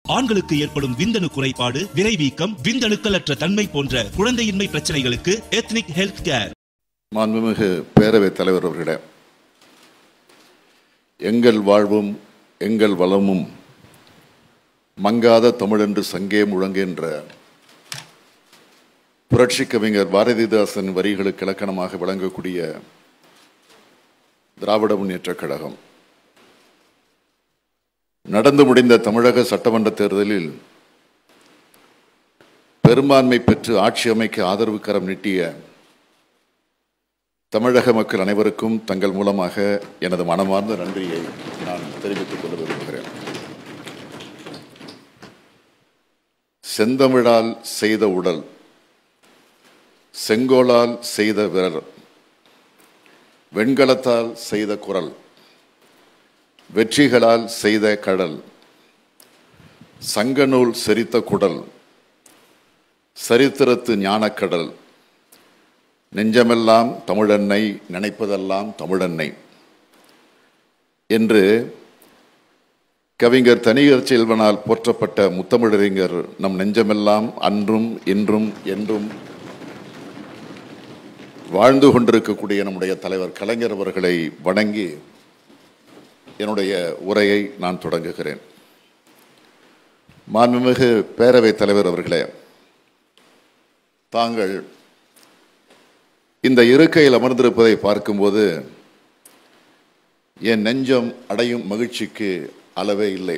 ஆண்களுக்கு ஏற்படும் விந்தணு குறைபாடு விரைவீக்கம் விந்தணுக்களற்ற தன்மை போன்ற குழந்தையின்மை பிரச்சனைகளுக்கு எத்னிக் ஹெல்த் கேர் மாண்புமிகு பேரவைத் தலைவர் அவர்களே எங்கள் வாழ்வும் எங்கள் வளமும் மங்காத தமிழென்று சங்கே முழங்குகின்ற புரட்சி கவிஞர் பாரதிதாசன் வரிகளுக்கு இலக்கணமாக விளங்கக்கூடிய திராவிட முன்னேற்றக் கழகம் நடந்து முடிந்த தமிழக சட்டமன்ற தேர்தலில் பெரும்பான்மை பெற்று ஆட்சி அமைக்க ஆதரவு கரம் நீட்டிய தமிழக மக்கள் அனைவருக்கும் தங்கள் மூலமாக எனது மனமார்ந்த நன்றியை நான் தெரிவித்துக் கொள்ள விரும்புகிறேன் செந்தமிழால் செய்த உடல் செங்கோலால் செய்த விரல் வெண்கலத்தால் செய்த குரல் வெற்றிகளால் செய்த கடல் சங்கநூல் செரித்த குடல் சரித்திரத்து ஞானக்கடல் நெஞ்சமெல்லாம் தமிழன்னை நினைப்பதெல்லாம் தமிழன்னை என்று கவிஞர் தனியர் செல்வனால் போற்றப்பட்ட முத்தமிழறிஞர் நம் நெஞ்சமெல்லாம் அன்றும் இன்றும் என்றும் வாழ்ந்து கொண்டிருக்கக்கூடிய நம்முடைய தலைவர் கலைஞர் அவர்களை வணங்கி என்னுடைய உரையை நான் தொடங்குகிறேன் மாண்புமிகு பேரவைத் தலைவர் அவர்களே தாங்கள் இந்த இருக்கையில் அமர்ந்திருப்பதை பார்க்கும்போது என் நெஞ்சம் அடையும் மகிழ்ச்சிக்கு அளவே இல்லை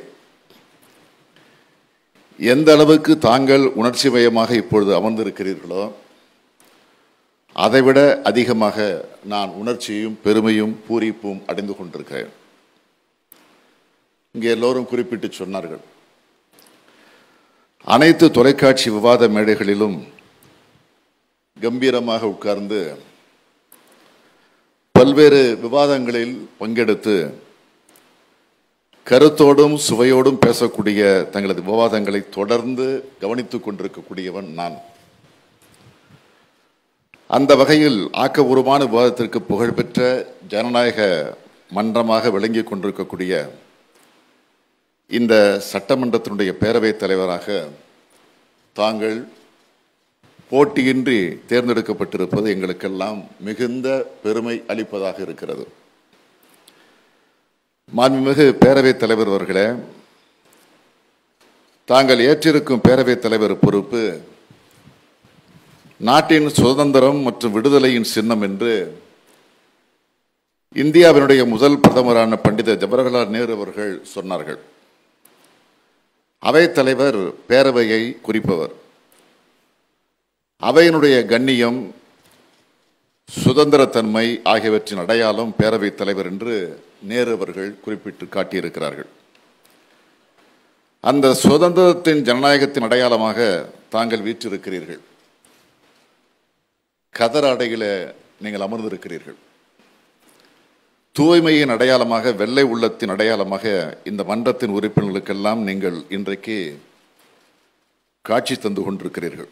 எந்த அளவுக்கு தாங்கள் உணர்ச்சி மயமாக இப்பொழுது அமர்ந்திருக்கிறீர்களோ அதைவிட அதிகமாக நான் உணர்ச்சியும் பெருமையும் பூரிப்பும் அடைந்து கொண்டிருக்கிறேன் இங்கே எல்லோரும் குறிப்பிட்டு சொன்னார்கள் அனைத்து தொலைக்காட்சி விவாத மேடைகளிலும் கம்பீரமாக உட்கார்ந்து பல்வேறு விவாதங்களில் பங்கெடுத்து கருத்தோடும் சுவையோடும் பேசக்கூடிய தங்களது விவாதங்களை தொடர்ந்து கவனித்துக் கொண்டிருக்கக்கூடியவன் நான் அந்த வகையில் ஆக்கபூர்வமான விவாதத்திற்கு புகழ்பெற்ற ஜனநாயக மன்றமாக விளங்கிக் கொண்டிருக்கக்கூடிய இந்த சட்டமன்றத்தினுடைய பேரவைத் தலைவராக தாங்கள் போட்டியின்றி தேர்ந்தெடுக்கப்பட்டிருப்பது எங்களுக்கெல்லாம் மிகுந்த பெருமை அளிப்பதாக இருக்கிறது மாண்புமிகு பேரவைத் தலைவர் அவர்களே தாங்கள் ஏற்றிருக்கும் பேரவைத் தலைவர் பொறுப்பு நாட்டின் சுதந்திரம் மற்றும் விடுதலையின் சின்னம் என்று இந்தியாவினுடைய முதல் பிரதமரான பண்டித ஜவஹர்லால் நேரு அவர்கள் சொன்னார்கள் அவைத் தலைவர் பேரவையை குறிப்பவர் அவையினுடைய கண்ணியம் சுதந்திரத்தன்மை ஆகியவற்றின் அடையாளம் பேரவைத் தலைவர் என்று நேரு அவர்கள் குறிப்பிட்டு காட்டியிருக்கிறார்கள் அந்த சுதந்திரத்தின் ஜனநாயகத்தின் அடையாளமாக தாங்கள் வீற்றிருக்கிறீர்கள் கதர் அடையில நீங்கள் அமர்ந்திருக்கிறீர்கள் தூய்மையின் அடையாளமாக வெள்ளை உள்ளத்தின் அடையாளமாக இந்த மன்றத்தின் உறுப்பினர்களுக்கெல்லாம் நீங்கள் இன்றைக்கு காட்சி தந்து கொண்டிருக்கிறீர்கள்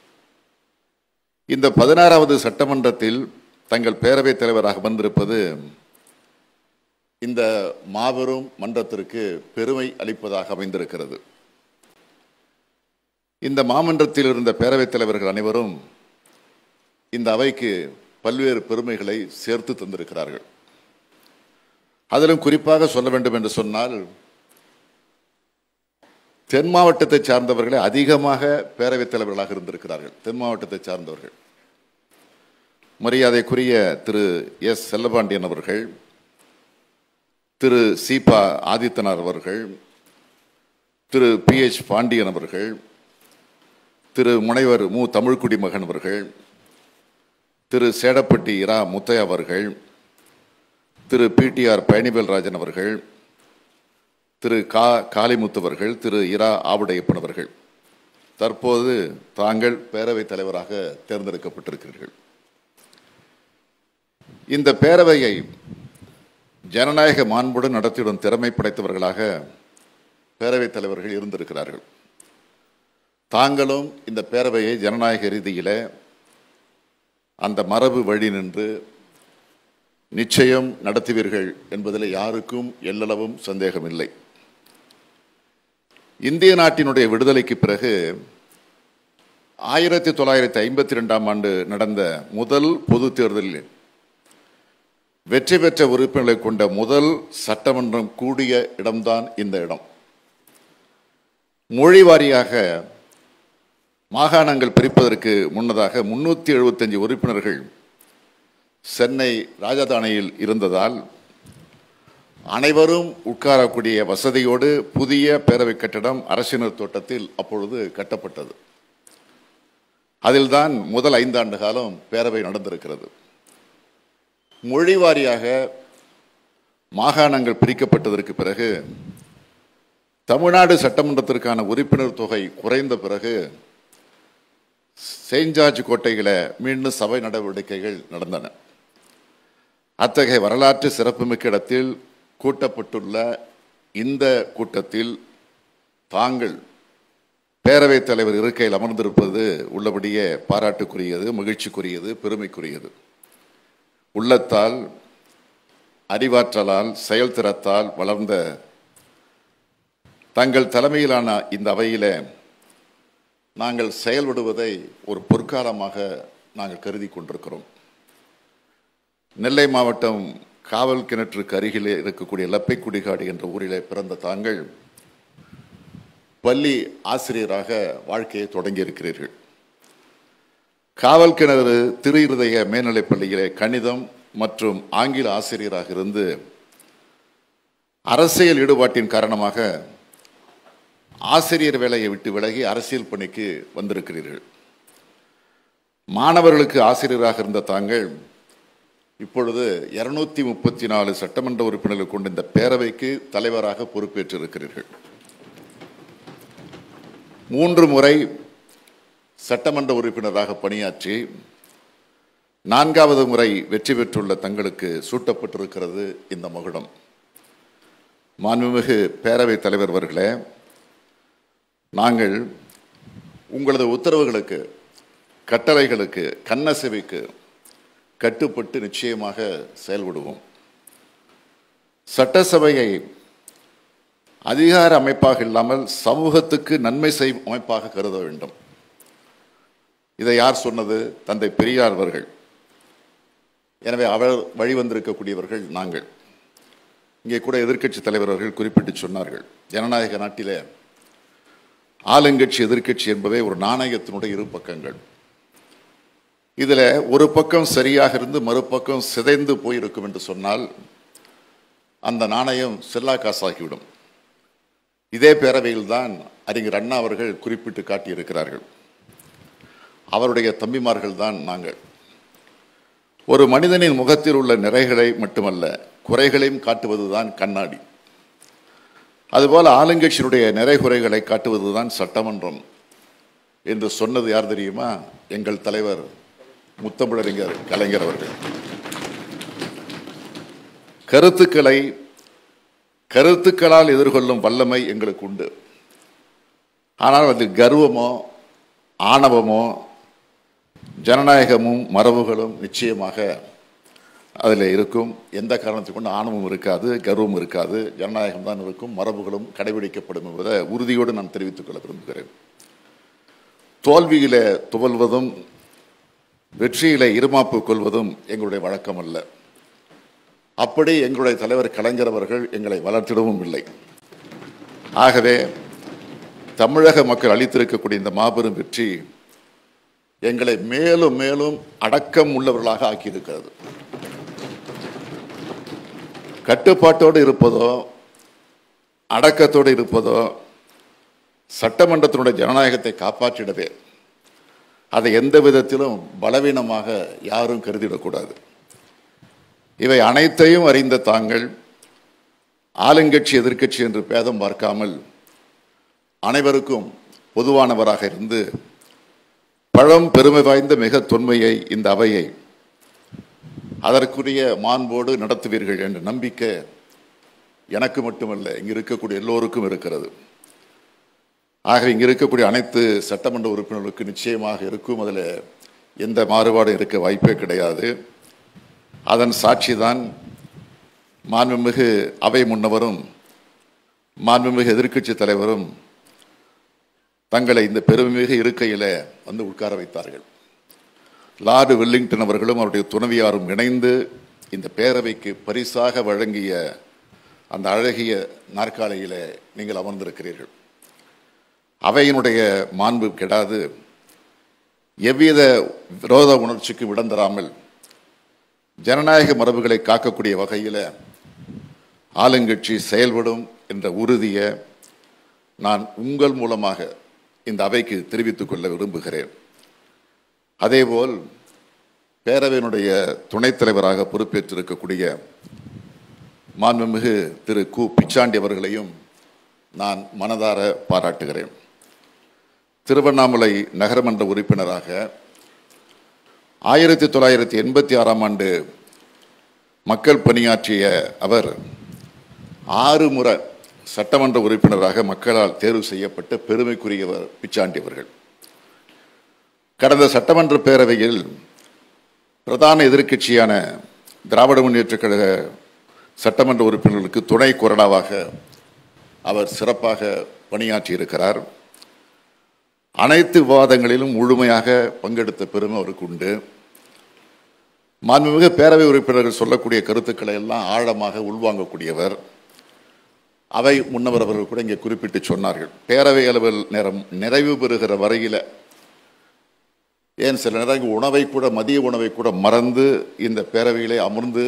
இந்த பதினாறாவது சட்டமன்றத்தில் தங்கள் பேரவைத் தலைவராக வந்திருப்பது இந்த மாபெரும் மன்றத்திற்கு பெருமை அளிப்பதாக அமைந்திருக்கிறது இந்த மாமன்றத்தில் இருந்த பேரவைத் தலைவர்கள் அனைவரும் இந்த அவைக்கு பல்வேறு பெருமைகளை சேர்த்து தந்திருக்கிறார்கள் அதிலும் குறிப்பாக சொல்ல வேண்டும் என்று சொன்னால் தென் மாவட்டத்தை சார்ந்தவர்களே அதிகமாக பேரவைத் தலைவர்களாக இருந்திருக்கிறார்கள் தென் மாவட்டத்தை சார்ந்தவர்கள் மரியாதைக்குரிய திரு எஸ் செல்லபாண்டியன் அவர்கள் திரு சீபா ஆதித்தனார் அவர்கள் திரு பி எச் பாண்டியன் அவர்கள் திரு முனைவர் மு தமிழ்குடி மகன் அவர்கள் திரு சேடப்பட்டி இரா முத்தையா அவர்கள் திரு பிடிஆர் பழனிவேல்ராஜன் அவர்கள் திரு கா காளிமுத்து அவர்கள் திரு இரா ஆவுடையப்பன் அவர்கள் தற்போது தாங்கள் பேரவைத் தலைவராக தேர்ந்தெடுக்கப்பட்டிருக்கிறீர்கள் இந்த பேரவையை ஜனநாயக மாண்புடன் நடத்திடும் திறமை படைத்தவர்களாக பேரவைத் தலைவர்கள் இருந்திருக்கிறார்கள் தாங்களும் இந்த பேரவையை ஜனநாயக ரீதியில அந்த மரபு வழி நின்று நிச்சயம் நடத்துவீர்கள் என்பதில் யாருக்கும் எல்லளவும் சந்தேகமில்லை இந்திய நாட்டினுடைய விடுதலைக்கு பிறகு ஆயிரத்தி தொள்ளாயிரத்தி ஐம்பத்தி ரெண்டாம் ஆண்டு நடந்த முதல் பொது தேர்தலில் வெற்றி பெற்ற உறுப்பினர்களை கொண்ட முதல் சட்டமன்றம் கூடிய இடம்தான் இந்த இடம் மொழி வாரியாக மாகாணங்கள் பிரிப்பதற்கு முன்னதாக முன்னூற்றி எழுபத்தஞ்சு உறுப்பினர்கள் சென்னை ராஜதானியில் இருந்ததால் அனைவரும் உட்காரக்கூடிய வசதியோடு புதிய பேரவை கட்டடம் அரசினர் தோட்டத்தில் அப்பொழுது கட்டப்பட்டது அதில்தான் முதல் ஐந்தாண்டு காலம் பேரவை நடந்திருக்கிறது மொழி வாரியாக மாகாணங்கள் பிரிக்கப்பட்டதற்கு பிறகு தமிழ்நாடு சட்டமன்றத்திற்கான உறுப்பினர் தொகை குறைந்த பிறகு செயின்ட் ஜார்ஜ் கோட்டையில மீண்டும் சபை நடவடிக்கைகள் நடந்தன அத்தகைய வரலாற்று சிறப்புமிக்க இடத்தில் கூட்டப்பட்டுள்ள இந்த கூட்டத்தில் தாங்கள் பேரவைத் தலைவர் இருக்கையில் அமர்ந்திருப்பது உள்ளபடியே பாராட்டுக்குரியது மகிழ்ச்சிக்குரியது பெருமைக்குரியது உள்ளத்தால் அறிவாற்றலால் செயல்திறத்தால் வளர்ந்த தங்கள் தலைமையிலான இந்த அவையிலே நாங்கள் செயல்படுவதை ஒரு பொற்காலமாக நாங்கள் கருதி கொண்டிருக்கிறோம் நெல்லை மாவட்டம் காவல் கிணற்றுக்கு அருகிலே இருக்கக்கூடிய லப்பைக்குடிகாடு என்ற ஊரிலே பிறந்த தாங்கள் பள்ளி ஆசிரியராக வாழ்க்கையை தொடங்கி இருக்கிறீர்கள் காவல் கிணறு திரு இருதய மேல்நிலைப் பள்ளியிலே கணிதம் மற்றும் ஆங்கில ஆசிரியராக இருந்து அரசியல் ஈடுபாட்டின் காரணமாக ஆசிரியர் வேலையை விட்டு விலகி அரசியல் பணிக்கு வந்திருக்கிறீர்கள் மாணவர்களுக்கு ஆசிரியராக இருந்த தாங்கள் இப்பொழுது இருநூத்தி முப்பத்தி நாலு சட்டமன்ற உறுப்பினர்கள் கொண்ட இந்த பேரவைக்கு தலைவராக பொறுப்பேற்றிருக்கிறீர்கள் மூன்று முறை சட்டமன்ற உறுப்பினராக பணியாற்றி நான்காவது முறை வெற்றி பெற்றுள்ள தங்களுக்கு சூட்டப்பட்டிருக்கிறது இந்த மகுடம் மாண்புமிகு பேரவைத் தலைவர் அவர்களே நாங்கள் உங்களது உத்தரவுகளுக்கு கட்டளைகளுக்கு கண்ணசைவுக்கு கட்டுப்பட்டு நிச்சயமாக செயல்படுவோம் சட்டசபையை அதிகார அமைப்பாக இல்லாமல் சமூகத்துக்கு நன்மை செய்யும் அமைப்பாக கருத வேண்டும் இதை யார் சொன்னது தந்தை பெரியார் அவர்கள் எனவே அவர் வழிவந்திருக்கக்கூடியவர்கள் நாங்கள் இங்கே கூட எதிர்க்கட்சி தலைவர் அவர்கள் குறிப்பிட்டு சொன்னார்கள் ஜனநாயக நாட்டிலே ஆளுங்கட்சி எதிர்க்கட்சி என்பவை ஒரு நாணயத்தினுடைய இரு பக்கங்கள் இதில் ஒரு பக்கம் சரியாக இருந்து மறுபக்கம் சிதைந்து போயிருக்கும் என்று சொன்னால் அந்த நாணயம் செல்லா காசாகிவிடும் இதே பேரவையில் தான் அறிஞர் அண்ணா அவர்கள் குறிப்பிட்டு காட்டியிருக்கிறார்கள் அவருடைய தம்பிமார்கள் தான் நாங்கள் ஒரு மனிதனின் முகத்தில் உள்ள நிறைகளை மட்டுமல்ல குறைகளையும் காட்டுவதுதான் கண்ணாடி அதுபோல ஆளுங்கட்சியினுடைய நிறை குறைகளை காட்டுவதுதான் சட்டமன்றம் என்று சொன்னது யார் தெரியுமா எங்கள் தலைவர் முத்தமிழறிஞர் கலைஞர் அவர்கள் கருத்துக்களை கருத்துக்களால் எதிர்கொள்ளும் வல்லமை எங்களுக்கு உண்டு ஆனால் அது கர்வமோ ஆணவமோ ஜனநாயகமும் மரபுகளும் நிச்சயமாக அதில் இருக்கும் எந்த காரணத்தை கொண்டு ஆணவம் இருக்காது கர்வம் இருக்காது ஜனநாயகம் தான் இருக்கும் மரபுகளும் கடைபிடிக்கப்படும் என்பதை உறுதியோடு நான் தெரிவித்துக் கொள்ள விரும்புகிறேன் தோல்வியில துவல்வதும் வெற்றியில இருமாப்பு கொள்வதும் எங்களுடைய வழக்கம் அல்ல அப்படி எங்களுடைய தலைவர் கலைஞர் அவர்கள் எங்களை வளர்த்திடவும் இல்லை ஆகவே தமிழக மக்கள் அளித்திருக்கக்கூடிய இந்த மாபெரும் வெற்றி எங்களை மேலும் மேலும் அடக்கம் உள்ளவர்களாக ஆக்கியிருக்கிறது கட்டுப்பாட்டோடு இருப்பதோ அடக்கத்தோடு இருப்பதோ சட்டமன்றத்தினுடைய ஜனநாயகத்தை காப்பாற்றிடவே அதை எந்த விதத்திலும் பலவீனமாக யாரும் கருதிடக்கூடாது இவை அனைத்தையும் அறிந்த தாங்கள் ஆளுங்கட்சி எதிர்க்கட்சி என்று பேதம் பார்க்காமல் அனைவருக்கும் பொதுவானவராக இருந்து பழம் பெருமை வாய்ந்த மிக தொன்மையை இந்த அவையை அதற்குரிய மாண்போடு நடத்துவீர்கள் என்ற நம்பிக்கை எனக்கு மட்டுமல்ல இங்கு இருக்கக்கூடிய எல்லோருக்கும் இருக்கிறது ஆக இங்கு இருக்கக்கூடிய அனைத்து சட்டமன்ற உறுப்பினர்களுக்கு நிச்சயமாக இருக்கும் அதில் எந்த மாறுபாடும் இருக்க வாய்ப்பே கிடையாது அதன் சாட்சிதான் மாண்புமிகு அவை முன்னவரும் மாண்புமிகு எதிர்க்கட்சி தலைவரும் தங்களை இந்த பெருமைமிகு இருக்கையில் வந்து உட்கார வைத்தார்கள் லார்டு வெல்லிங்டன் அவர்களும் அவருடைய துணைவியாரும் இணைந்து இந்த பேரவைக்கு பரிசாக வழங்கிய அந்த அழகிய நாற்காலியில் நீங்கள் அமர்ந்திருக்கிறீர்கள் அவையினுடைய மாண்பு கெடாது எவ்வித விரோத உணர்ச்சிக்கு இடம் தராமல் ஜனநாயக மரபுகளை காக்கக்கூடிய வகையில் ஆளுங்கட்சி செயல்படும் என்ற உறுதியை நான் உங்கள் மூலமாக இந்த அவைக்கு தெரிவித்துக் கொள்ள விரும்புகிறேன் அதேபோல் பேரவையினுடைய துணைத் தலைவராக பொறுப்பேற்றிருக்கக்கூடிய மாண்புமிகு திரு கு பிச்சாண்டி அவர்களையும் நான் மனதார பாராட்டுகிறேன் திருவண்ணாமலை நகரமன்ற உறுப்பினராக ஆயிரத்தி தொள்ளாயிரத்தி எண்பத்தி ஆறாம் ஆண்டு மக்கள் பணியாற்றிய அவர் ஆறு முறை சட்டமன்ற உறுப்பினராக மக்களால் தேர்வு செய்யப்பட்ட பெருமைக்குரியவர் பிச்சாண்டி அவர்கள் கடந்த சட்டமன்ற பேரவையில் பிரதான எதிர்க்கட்சியான திராவிட முன்னேற்றக் கழக சட்டமன்ற உறுப்பினர்களுக்கு துணை கொறடாவாக அவர் சிறப்பாக பணியாற்றியிருக்கிறார் அனைத்து விவாதங்களிலும் முழுமையாக பங்கெடுத்த பெருமை அவருக்கு உண்டு மாண்புமிகு பேரவை உறுப்பினர்கள் சொல்லக்கூடிய கருத்துக்களை எல்லாம் ஆழமாக உள்வாங்கக்கூடியவர் அவை முன்னவர் அவர்கள் கூட இங்கே குறிப்பிட்டு சொன்னார்கள் பேரவை அளவில் நேரம் நிறைவு பெறுகிற வரையில் ஏன் சில நேரம் உணவை கூட மதிய உணவை கூட மறந்து இந்த பேரவையிலே அமர்ந்து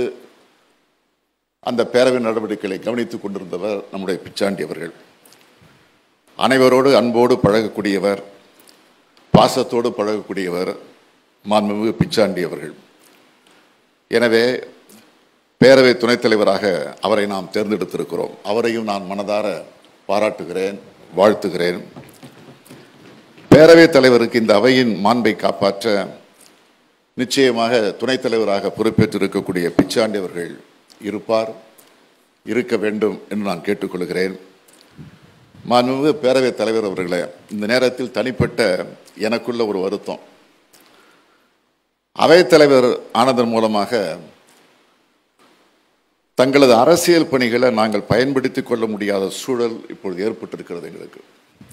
அந்த பேரவை நடவடிக்கைகளை கவனித்துக் கொண்டிருந்தவர் நம்முடைய பிச்சாண்டி அவர்கள் அனைவரோடு அன்போடு பழகக்கூடியவர் பாசத்தோடு பழகக்கூடியவர் மாண்புமிகு பிச்சாண்டி அவர்கள் எனவே பேரவை துணைத் தலைவராக அவரை நாம் தேர்ந்தெடுத்திருக்கிறோம் அவரையும் நான் மனதார பாராட்டுகிறேன் வாழ்த்துகிறேன் பேரவைத் தலைவருக்கு இந்த அவையின் மாண்பை காப்பாற்ற நிச்சயமாக துணைத் தலைவராக பொறுப்பேற்றிருக்கக்கூடிய பிச்சாண்டி அவர்கள் இருப்பார் இருக்க வேண்டும் என்று நான் கேட்டுக்கொள்கிறேன் மாண்புமிகு பேரவைத் தலைவர் அவர்களே இந்த நேரத்தில் தனிப்பட்ட எனக்குள்ள ஒரு வருத்தம் அவைத்தலைவர் ஆனதன் மூலமாக தங்களது அரசியல் பணிகளை நாங்கள் பயன்படுத்திக் கொள்ள முடியாத சூழல் இப்பொழுது ஏற்பட்டிருக்கிறது எங்களுக்கு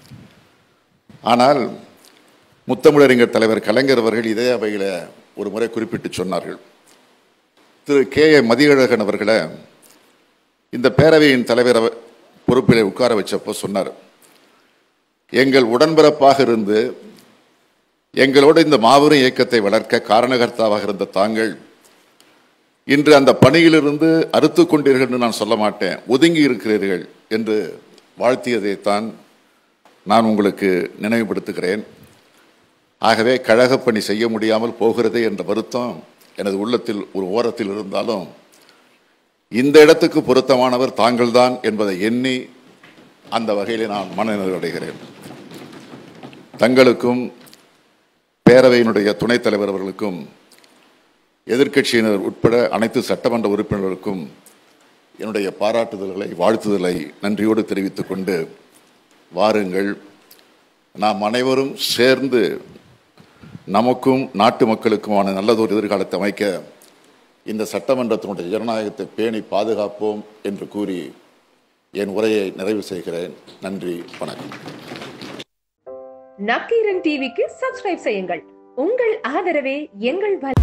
ஆனால் முத்தமிழறிஞர் தலைவர் கலைஞர் அவர்கள் இதே அவையில் ஒரு முறை குறிப்பிட்டு சொன்னார்கள் திரு கே ஏ மதியழகன் அவர்களை இந்த பேரவையின் தலைவர் அவ- பொறுப்பிலே உட்கார வச்சப்போ சொன்னார் எங்கள் உடன்பிறப்பாக இருந்து எங்களோடு இந்த மாபெரும் இயக்கத்தை வளர்க்க காரணகர்த்தாவாக இருந்த தாங்கள் இன்று அந்த பணியிலிருந்து அறுத்து கொண்டீர்கள் என்று நான் சொல்ல மாட்டேன் ஒதுங்கி இருக்கிறீர்கள் என்று வாழ்த்தியதைத்தான் நான் உங்களுக்கு நினைவுபடுத்துகிறேன் ஆகவே கழகப் பணி செய்ய முடியாமல் போகிறதே என்ற வருத்தம் எனது உள்ளத்தில் ஒரு ஓரத்தில் இருந்தாலும் இந்த இடத்துக்கு பொருத்தமானவர் தாங்கள்தான் என்பதை எண்ணி அந்த வகையில் நான் மனநிறைவடைகிறேன் தங்களுக்கும் பேரவையினுடைய துணைத் தலைவர் அவர்களுக்கும் எதிர்க்கட்சியினர் உட்பட அனைத்து சட்டமன்ற உறுப்பினர்களுக்கும் என்னுடைய பாராட்டுதல்களை வாழ்த்துதலை நன்றியோடு தெரிவித்துக் கொண்டு வாருங்கள் நாம் அனைவரும் சேர்ந்து நமக்கும் நாட்டு மக்களுக்குமான நல்லதொரு எதிர்காலத்தை அமைக்க இந்த சட்டமன்றத்தினுடைய ஜனநாயகத்தை பேணி பாதுகாப்போம் என்று கூறி என் உரையை நிறைவு செய்கிறேன் நன்றி வணக்கம் நக்கீரன் டிவிக்கு சப்ஸ்கிரைப் செய்யுங்கள் உங்கள் ஆதரவே எங்கள் பலம்